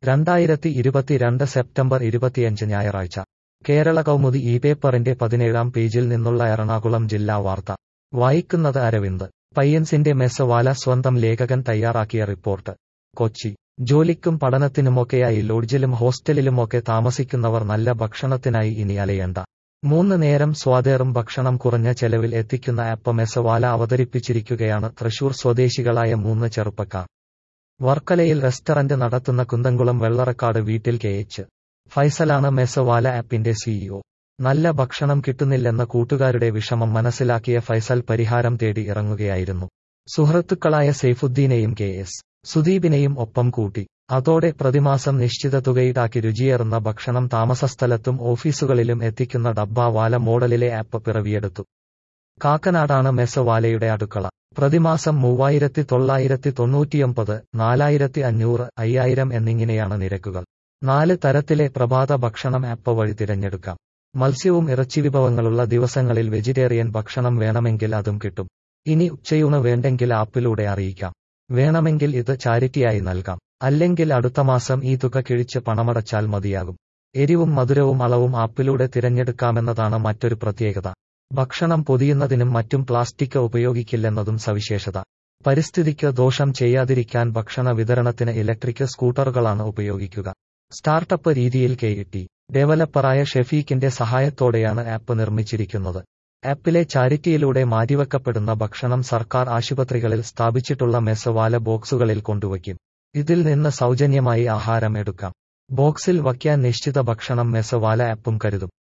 രണ്ടായിരത്തി ഇരുപത്തിരണ്ട് സെപ്റ്റംബർ ഇരുപത്തിയഞ്ച് ഞായറാഴ്ച കേരള കൗമുദി ഈ പേപ്പറിന്റെ പതിനേഴാം പേജിൽ നിന്നുള്ള എറണാകുളം ജില്ലാ വാർത്ത വായിക്കുന്നത് അരവിന്ദ് പയ്യൻസിന്റെ മെസ്സവാല സ്വന്തം ലേഖകൻ തയ്യാറാക്കിയ റിപ്പോർട്ട് കൊച്ചി ജോലിക്കും പഠനത്തിനുമൊക്കെയായി ലോഡ്ജിലും ഹോസ്റ്റലിലുമൊക്കെ താമസിക്കുന്നവർ നല്ല ഭക്ഷണത്തിനായി ഇനി അലയണ്ട മൂന്ന് നേരം സ്വാദേറും ഭക്ഷണം കുറഞ്ഞ ചെലവിൽ എത്തിക്കുന്ന ആപ്പ് മെസ്സവാല അവതരിപ്പിച്ചിരിക്കുകയാണ് തൃശൂർ സ്വദേശികളായ മൂന്ന് ചെറുപ്പക്കാർ വർക്കലയിൽ റെസ്റ്ററന്റ് നടത്തുന്ന കുന്തംകുളം വെള്ളറക്കാട് വീട്ടിൽ കെ എച്ച് ഫൈസലാണ് മെസ്സവാല ആപ്പിന്റെ സിഇഒ നല്ല ഭക്ഷണം കിട്ടുന്നില്ലെന്ന കൂട്ടുകാരുടെ വിഷമം മനസ്സിലാക്കിയ ഫൈസൽ പരിഹാരം തേടി ഇറങ്ങുകയായിരുന്നു സുഹൃത്തുക്കളായ സെയ്ഫുദ്ദീനെയും കെ എസ് സുദീപിനെയും ഒപ്പം കൂട്ടി അതോടെ പ്രതിമാസം നിശ്ചിത തുകയിടാക്കി രുചിയേറുന്ന ഭക്ഷണം താമസസ്ഥലത്തും ഓഫീസുകളിലും എത്തിക്കുന്ന ഡബ്ബാവാല മോഡലിലെ ആപ്പ് പിറവിയെടുത്തു കാക്കനാടാണ് മെസ്സവാലയുടെ അടുക്കള പ്രതിമാസം മൂവായിരത്തി തൊള്ളായിരത്തി തൊണ്ണൂറ്റിയൊമ്പത് നാലായിരത്തി അഞ്ഞൂറ് അയ്യായിരം എന്നിങ്ങനെയാണ് നിരക്കുകൾ നാല് തരത്തിലെ പ്രഭാത ഭക്ഷണം ആപ്പ് വഴി തിരഞ്ഞെടുക്കാം മത്സ്യവും ഇറച്ചി വിഭവങ്ങളുള്ള ദിവസങ്ങളിൽ വെജിറ്റേറിയൻ ഭക്ഷണം വേണമെങ്കിൽ അതും കിട്ടും ഇനി ഉച്ചയൂണ് വേണ്ടെങ്കിൽ ആപ്പിലൂടെ അറിയിക്കാം വേണമെങ്കിൽ ഇത് ചാരിറ്റിയായി നൽകാം അല്ലെങ്കിൽ അടുത്ത മാസം ഈ തുക കിഴിച്ച് പണമടച്ചാൽ മതിയാകും എരിവും മധുരവും അളവും ആപ്പിലൂടെ തിരഞ്ഞെടുക്കാമെന്നതാണ് മറ്റൊരു പ്രത്യേകത ഭക്ഷണം പൊതിയുന്നതിനും മറ്റും പ്ലാസ്റ്റിക് ഉപയോഗിക്കില്ലെന്നതും സവിശേഷത പരിസ്ഥിതിക്ക് ദോഷം ചെയ്യാതിരിക്കാൻ ഭക്ഷണ വിതരണത്തിന് ഇലക്ട്രിക് സ്കൂട്ടറുകളാണ് ഉപയോഗിക്കുക സ്റ്റാർട്ടപ്പ് രീതിയിൽ കെഇടി ഡെവലപ്പറായ ഷെഫീഖിന്റെ സഹായത്തോടെയാണ് ആപ്പ് നിർമ്മിച്ചിരിക്കുന്നത് ആപ്പിലെ ചാരിറ്റിയിലൂടെ മാറ്റിവെക്കപ്പെടുന്ന ഭക്ഷണം സർക്കാർ ആശുപത്രികളിൽ സ്ഥാപിച്ചിട്ടുള്ള മെസ്സവാല ബോക്സുകളിൽ കൊണ്ടുവയ്ക്കും ഇതിൽ നിന്ന് സൗജന്യമായി ആഹാരം എടുക്കാം ബോക്സിൽ വയ്ക്കാൻ നിശ്ചിത ഭക്ഷണം മെസ്സവാല ആപ്പും കരുതും